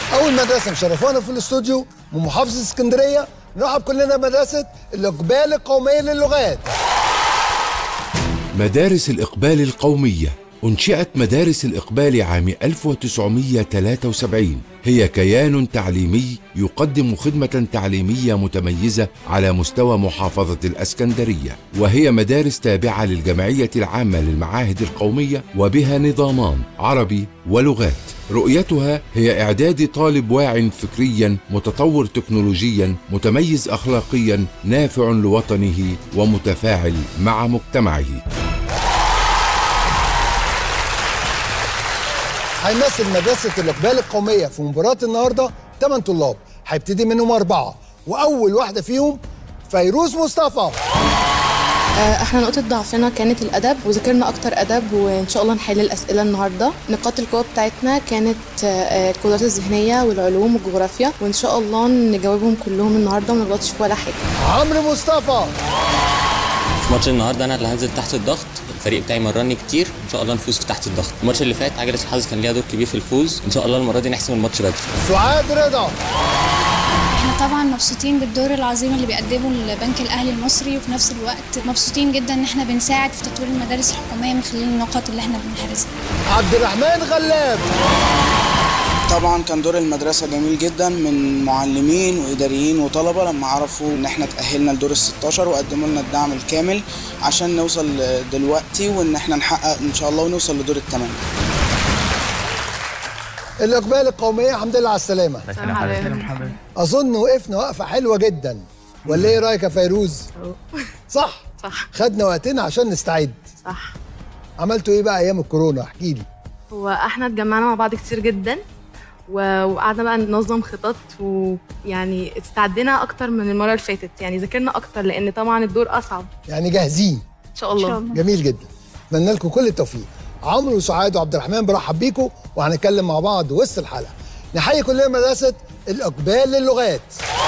اول مدرسه مشرفانا في الاستوديو من محافظه اسكندريه نرحب كلنا بمدرسه الاقبال القوميه للغات مدارس الإقبال القومية أنشئت مدارس الإقبال عام 1973 هي كيان تعليمي يقدم خدمة تعليمية متميزة على مستوى محافظة الأسكندرية وهي مدارس تابعة للجمعية العامة للمعاهد القومية وبها نظامان عربي ولغات رؤيتها هي إعداد طالب واع فكريا متطور تكنولوجيا متميز أخلاقيا نافع لوطنه ومتفاعل مع مجتمعه هيمثل مدرسه الاقبال القوميه في مباراه النهارده 8 طلاب هيبتدي منهم اربعه واول واحده فيهم فيروز مصطفى آه، احنا نقطة ضعفنا كانت الأدب وذاكرنا أكتر أدب وإن شاء الله نحل الأسئلة النهاردة نقاط القوة بتاعتنا كانت آه، القدرات الذهنية والعلوم والجغرافيا وإن شاء الله نجاوبهم كلهم النهاردة وما نغلطش في ولا حاجة عمرو مصطفى في ماتش النهارده انا اللي هنزل تحت الضغط الفريق بتاعي مرني كتير ان شاء الله نفوز في تحت الضغط الماتش اللي فات عجله الحظ كان ليها دور كبير في الفوز ان شاء الله المره دي نحسم الماتش بدري سعاد رضا احنا طبعا مبسوطين بالدور العظيم اللي بيقدمه البنك الاهلي المصري وفي نفس الوقت مبسوطين جدا ان احنا بنساعد في تطوير المدارس الحكوميه من خلال النقاط اللي احنا بنحرزها عبد الرحمن غلاب طبعا كان دور المدرسة جميل جدا من معلمين وإداريين وطلبة لما عرفوا إن إحنا تأهلنا لدور ال 16 وقدموا لنا الدعم الكامل عشان نوصل دلوقتي وإن إحنا نحقق إن شاء الله ونوصل لدور الثمانية. الاقبال القوميه الحمد لله على السلامه اظن وقفنا وقفه حلوه جدا ولا ايه رايك يا فيروز صح صح خدنا وقتنا عشان نستعد صح عملتوا ايه بقى ايام الكورونا احكي لي هو احنا اتجمعنا مع بعض كتير جدا و- وقعدنا بقى ننظم خطط ويعني استعدينا اكتر من المره اللي فاتت يعني ذاكرنا اكتر لان طبعا الدور اصعب يعني جاهزين ان شاء الله جميل جدا اتمنى لكم كل التوفيق عمرو وسعاد وعبد الرحمن برحب بيكم وهنتكلم مع بعض وسط الحلقه نحيي كلنا مدرسه الاقبال للغات